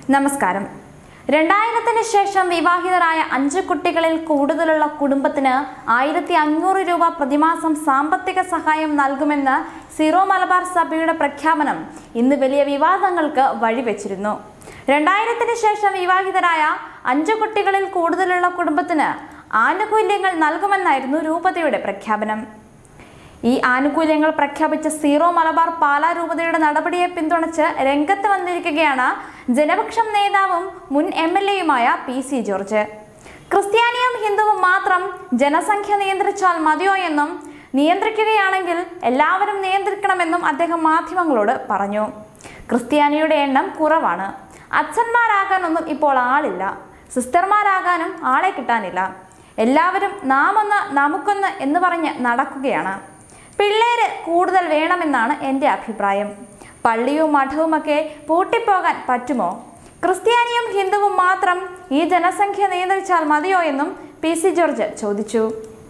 നമസ്കാരം രണ്ടായിരത്തിന് ശേഷം വിവാഹിതരായ അഞ്ച് കുട്ടികളിൽ കൂടുതലുള്ള കുടുംബത്തിന് ആയിരത്തി അഞ്ഞൂറ് രൂപ പ്രതിമാസം സാമ്പത്തിക സഹായം നൽകുമെന്ന് സീറോ മലബാർ സഭയുടെ പ്രഖ്യാപനം ഇന്ന് വലിയ വിവാദങ്ങൾക്ക് വഴിവെച്ചിരുന്നു രണ്ടായിരത്തിന് ശേഷം വിവാഹിതരായ അഞ്ച് കുട്ടികളിൽ കൂടുതലുള്ള കുടുംബത്തിന് ആനുകൂല്യങ്ങൾ നൽകുമെന്നായിരുന്നു രൂപതയുടെ പ്രഖ്യാപനം ഈ ആനുകൂല്യങ്ങൾ പ്രഖ്യാപിച്ച സീറോ മലബാർ പാലാ രൂപതയുടെ നടപടിയെ പിന്തുണച്ച് രംഗത്ത് വന്നിരിക്കുകയാണ് ജനപക്ഷം നേതാവും മുൻ എം എൽ എയുമായ പി സി ജോർജ് ക്രിസ്ത്യാനിയും ഹിന്ദുവും മാത്രം ജനസംഖ്യ നിയന്ത്രിച്ചാൽ മതിയോ എന്നും നിയന്ത്രിക്കുകയാണെങ്കിൽ എല്ലാവരും നിയന്ത്രിക്കണമെന്നും അദ്ദേഹം മാധ്യമങ്ങളോട് പറഞ്ഞു ക്രിസ്ത്യാനിയുടെ എണ്ണം കുറവാണ് അച്ഛന്മാരാകാനൊന്നും ഇപ്പോൾ ആളില്ല സിസ്റ്റർമാരാകാനും ആളെ കിട്ടാനില്ല എല്ലാവരും നാമൊന്ന് നമുക്കൊന്ന് എന്ന് പറഞ്ഞ് നടക്കുകയാണ് പിള്ളേര് കൂടുതൽ വേണമെന്നാണ് എൻ്റെ അഭിപ്രായം പള്ളിയും മഠവുമൊക്കെ പൂട്ടിപ്പോകാൻ പറ്റുമോ ക്രിസ്ത്യാനിയും ഹിന്ദുവും മാത്രം ഈ ജനസംഖ്യ നിയന്ത്രിച്ചാൽ മതിയോ എന്നും പി സി ജോർജ് ചോദിച്ചു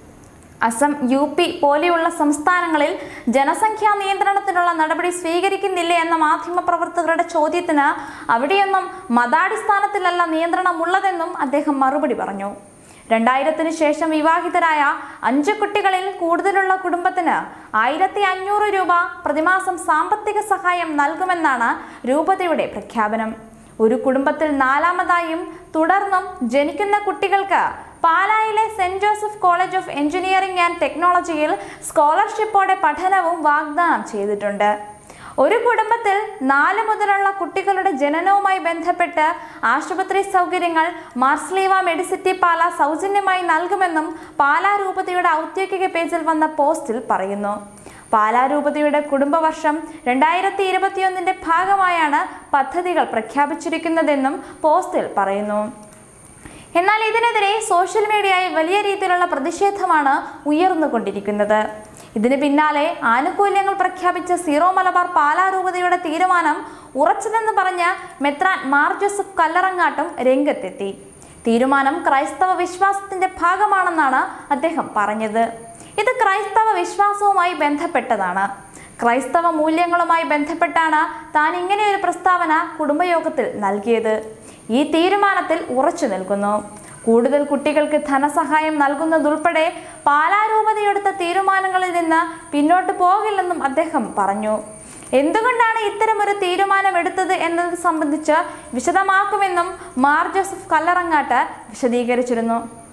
അസം യു പി പോലെയുള്ള സംസ്ഥാനങ്ങളിൽ ജനസംഖ്യാ നിയന്ത്രണത്തിനുള്ള നടപടി സ്വീകരിക്കുന്നില്ലേ എന്ന മാധ്യമപ്രവർത്തകരുടെ ചോദ്യത്തിന് അവിടെയൊന്നും മതാടിസ്ഥാനത്തിലല്ല നിയന്ത്രണമുള്ളതെന്നും അദ്ദേഹം മറുപടി പറഞ്ഞു രണ്ടായിരത്തിന് ശേഷം വിവാഹിതരായ അഞ്ച് കുട്ടികളിൽ കൂടുതലുള്ള കുടുംബത്തിന് ആയിരത്തി അഞ്ഞൂറ് രൂപ പ്രതിമാസം സാമ്പത്തിക സഹായം നൽകുമെന്നാണ് രൂപതയുടെ പ്രഖ്യാപനം ഒരു കുടുംബത്തിൽ നാലാമതായും തുടർന്നും ജനിക്കുന്ന കുട്ടികൾക്ക് പാലായിലെ saint Joseph college of engineering and ടെക്നോളജിയിൽ സ്കോളർഷിപ്പോടെ പഠനവും വാഗ്ദാനം ചെയ്തിട്ടുണ്ട് ഒരു കുടുംബത്തിൽ നാല് മുതലുള്ള കുട്ടികളുടെ ജനനവുമായി ബന്ധപ്പെട്ട് ആശുപത്രി സൗകര്യങ്ങൾ മാർസ്ലീവ മെഡിസിറ്റി പാല സൗജന്യമായി നൽകുമെന്നും പാലാ രൂപതയുടെ ഔദ്യോഗിക പേജിൽ വന്ന പോസ്റ്റിൽ പറയുന്നു പാലാ രൂപതയുടെ കുടുംബവർഷം രണ്ടായിരത്തി ഇരുപത്തിയൊന്നിന്റെ ഭാഗമായാണ് പദ്ധതികൾ പ്രഖ്യാപിച്ചിരിക്കുന്നതെന്നും പോസ്റ്റിൽ പറയുന്നു എന്നാൽ ഇതിനെതിരെ സോഷ്യൽ മീഡിയയിൽ വലിയ രീതിയിലുള്ള പ്രതിഷേധമാണ് ഉയർന്നുകൊണ്ടിരിക്കുന്നത് ഇതിന് പിന്നാലെ ആനുകൂല്യങ്ങൾ പ്രഖ്യാപിച്ച സീറോ മലബാർ പാലാ രൂപതയുടെ തീരുമാനം ഉറച്ചതെന്ന് പറഞ്ഞ് മെത്രാൻ മാർ ജോസഫ് കല്ലറങ്ങാട്ടും രംഗത്തെത്തി തീരുമാനം ക്രൈസ്തവ വിശ്വാസത്തിന്റെ ഭാഗമാണെന്നാണ് അദ്ദേഹം പറഞ്ഞത് ഇത് ക്രൈസ്തവ വിശ്വാസവുമായി ബന്ധപ്പെട്ടതാണ് ക്രൈസ്തവ മൂല്യങ്ങളുമായി ബന്ധപ്പെട്ടാണ് താൻ ഇങ്ങനെ ഒരു പ്രസ്താവന കുടുംബയോഗത്തിൽ നൽകിയത് ഈ തീരുമാനത്തിൽ ഉറച്ചു നിൽക്കുന്നു കൂടുതൽ കുട്ടികൾക്ക് ധനസഹായം നൽകുന്നതുൾപ്പെടെ പാലാരൂപതയെടുത്ത തീരുമാനങ്ങളിൽ നിന്ന് പിന്നോട്ട് പോകില്ലെന്നും അദ്ദേഹം പറഞ്ഞു എന്തുകൊണ്ടാണ് ഇത്തരമൊരു തീരുമാനമെടുത്തത് എന്നത് സംബന്ധിച്ച് വിശദമാക്കുമെന്നും മാർ ജോസഫ് കല്ലറങ്ങാട്ട് വിശദീകരിച്ചിരുന്നു